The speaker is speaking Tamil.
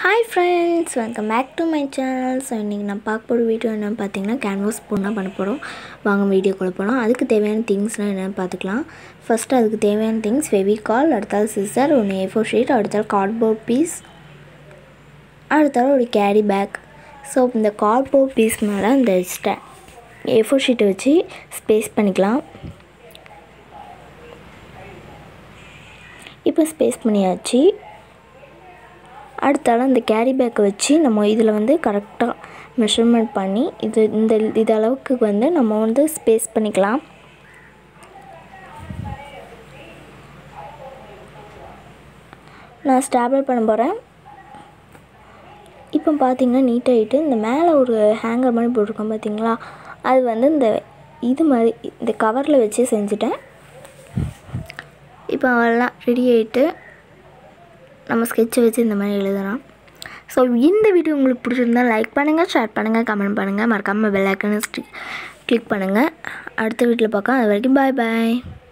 hi friends welcome back to my channel so இன்றைக்கி நான் பார்க்க போகிற வீடியோ என்னென்னு பார்த்தீங்கன்னா கேன்வாஸ் போட்டு பண்ண போகிறோம் வாங்க வீடியோக்குள்ளே போகலாம் அதுக்கு தேவையான திங்ஸ்லாம் என்னென்னு பார்த்துக்கலாம் ஃபஸ்ட்டு அதுக்கு தேவையான திங்ஸ் ஃபெவிகால் அடுத்தால் சிசர் ஒன்று ஏ ஃபோர் ஷீட் அடுத்தால் கார்ட்போர்ட் பீஸ் அடுத்தால் ஒரு கேரி பேக் ஸோ இந்த கார்ட்போர்ட் பீஸ் மேலே இந்த ஸ்டே ஏ ஃபோர் ஷீட்டை வச்சு ஸ்பேஸ் பண்ணிக்கலாம் இப்போ ஸ்பேஸ் பண்ணியாச்சு அடுத்தால இந்த கேரி பேக்கை வச்சு நம்ம இதில் வந்து கரெக்டாக மெஷர்மெண்ட் பண்ணி இது இந்த இது அளவுக்கு வந்து நம்ம வந்து ஸ்பேஸ் பண்ணிக்கலாம் நான் ஸ்டாபிள் பண்ண போகிறேன் இப்போ பார்த்தீங்கன்னா நீட்டாகிட்டு இந்த மேலே ஒரு ஹேங்கர் மாதிரி போட்டிருக்கோம் பார்த்தீங்களா அது வந்து இந்த இது மாதிரி இந்த கவரில் வச்சு செஞ்சுட்டேன் இப்போ அவெல்லாம் ரெடி ஆகிட்டு நம்ம ஸ்கெட்சை வச்சு இந்த மாதிரி எழுதலாம் ஸோ இந்த வீடியோ உங்களுக்கு பிடிச்சிருந்தா லைக் பண்ணுங்கள் ஷேர் பண்ணுங்கள் கமெண்ட் பண்ணுங்கள் மறக்காமல் பெல் ஐக்கனை கிளிக் பண்ணுங்கள் அடுத்த வீட்டில் பார்க்கலாம் அது வரைக்கும் பாய் பாய்